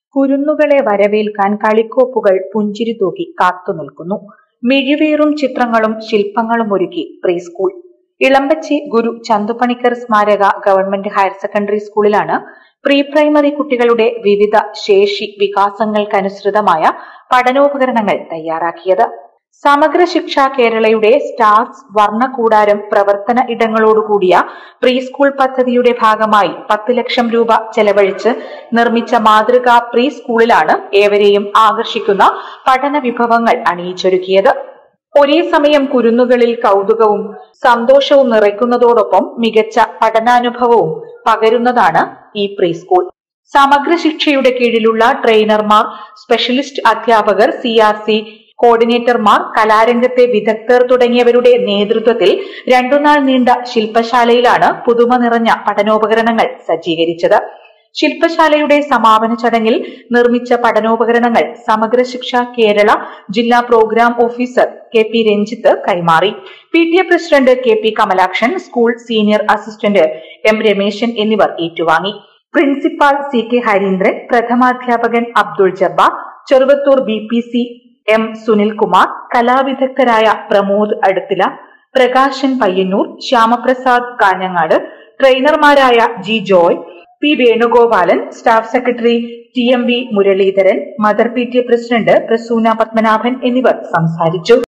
കുരുന്നുകളെ വരവേൽക്കാൻ കളിക്കോപ്പുകൾ പുഞ്ചിരി തൂക്കി കാത്തുനിൽക്കുന്നു മിഴിവേറും ചിത്രങ്ങളും ശില്പങ്ങളും ഒരുക്കി പ്രീ സ്കൂൾ ഇളമ്പച്ചി ഗുരു ചന്തുപണിക്കർ സ്മാരക ഗവൺമെന്റ് ഹയർ സെക്കൻഡറി സ്കൂളിലാണ് പ്രീ പ്രൈമറി കുട്ടികളുടെ വിവിധ ശേഷി വികാസങ്ങൾക്കനുസൃതമായ പഠനോപകരണങ്ങൾ തയ്യാറാക്കിയത് സമഗ്ര ശിക്ഷ കേരളയുടെ സ്റ്റാർസ് വർണ്ണകൂടാരം പ്രവർത്തന ഇടങ്ങളോടുകൂടിയ പ്രീ സ്കൂൾ പദ്ധതിയുടെ ഭാഗമായി പത്ത് ലക്ഷം രൂപ ചെലവഴിച്ച് നിർമ്മിച്ച മാതൃകാ പ്രീ സ്കൂളിലാണ് ഏവരെയും ആകർഷിക്കുന്ന പഠന വിഭവങ്ങൾ അണിയിച്ചൊരുക്കിയത് ഒരേ സമയം കുരുന്നുകളിൽ കൗതുകവും സന്തോഷവും നിറയ്ക്കുന്നതോടൊപ്പം മികച്ച പഠനാനുഭവവും പകരുന്നതാണ് ഈ പ്രീ സ്കൂൾ സമഗ്ര ശിക്ഷയുടെ കീഴിലുള്ള ട്രെയിനർമാർ സ്പെഷ്യലിസ്റ്റ് അധ്യാപകർ സി ആർ സി കോർഡിനേറ്റർമാർ കലാരംഗത്തെ വിദഗ്ധർ തുടങ്ങിയവരുടെ നേതൃത്വത്തിൽ രണ്ടുനാൾ നീണ്ട ശില്പശാലയിലാണ് പുതുമ നിറഞ്ഞ പഠനോപകരണങ്ങൾ സജ്ജീകരിച്ചത് ശില്പശാലയുടെ സമാപന ചടങ്ങിൽ നിർമ്മിച്ച പഠനോപകരണങ്ങൾ സമഗ്ര ശിക്ഷ കേരള ജില്ലാ program officer K P Ranjith കൈമാറി P T A president K P Kamalakshan school senior assistant M Rameshan എന്നിവർ ഏറ്റുവാങ്ങി പ്രിൻസിപ്പാൾ സി കെ ഹരീന്ദ്രൻ പ്രഥമാധ്യാപകൻ Abdul Jabbar Cheruvathur B P C M Sunilkumar കലാവിദഗ്ധരായ പ്രമോദ് അടുത്തില പ്രകാശൻ പയ്യന്നൂർ ശ്യാമപ്രസാദ് കാഞ്ഞങ്ങാട് ട്രെയിനർമാരായ G Joy P Venugopalan staff secretary T M V Muralidharan mother P T A president Prasoona Padmanabhan എന്നിവർ സംസാരിച്ചു